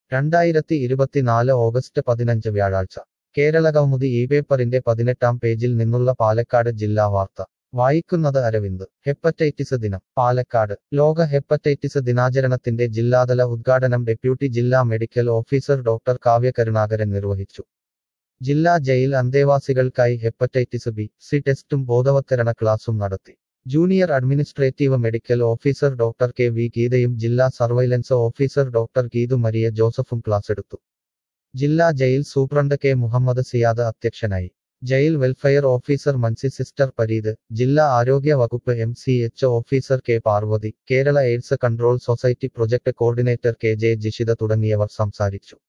രണ്ടായിരത്തി ഇരുപത്തിനാല് ഓഗസ്റ്റ് പതിനഞ്ച് വ്യാഴാഴ്ച കേരളകൗമുദി ഈ പേപ്പറിന്റെ പതിനെട്ടാം പേജിൽ നിന്നുള്ള പാലക്കാട് ജില്ലാ വാർത്ത വായിക്കുന്നത് അരവിന്ദ് ഹെപ്പറ്റൈറ്റിസ് ദിനം പാലക്കാട് ലോക ഹെപ്പറ്റൈറ്റിസ് ദിനാചരണത്തിന്റെ ജില്ലാതല ഉദ്ഘാടനം ഡെപ്യൂട്ടി ജില്ലാ medical officer doctor Kavya Karunakaran നിർവഹിച്ചു ജില്ലാ ജയിൽ അന്തേവാസികൾക്കായി ഹെപ്പറ്റൈറ്റിസ് ബി സി ടെസ്റ്റും ബോധവത്കരണ ക്ലാസും നടത്തി junior administrative medical officer doctor K V ഗീതയും ജില്ലാ surveillance officer doctor Geethu Maria ജോസഫും ക്ലാസ്സെടുത്തു ജില്ലാ ജയിൽ സൂപ്രണ്ട് കെ മുഹമ്മദ് സിയാദ് അധ്യക്ഷനായി ജയിൽ welfare officer Mansi sister Pareeth ജില്ലാ ആരോഗ്യ വകുപ്പ് M C H officer K Parvathy Kerala AIDS control society project coordinator K J Jishitha തുടങ്ങിയവർ സംസാരിച്ചു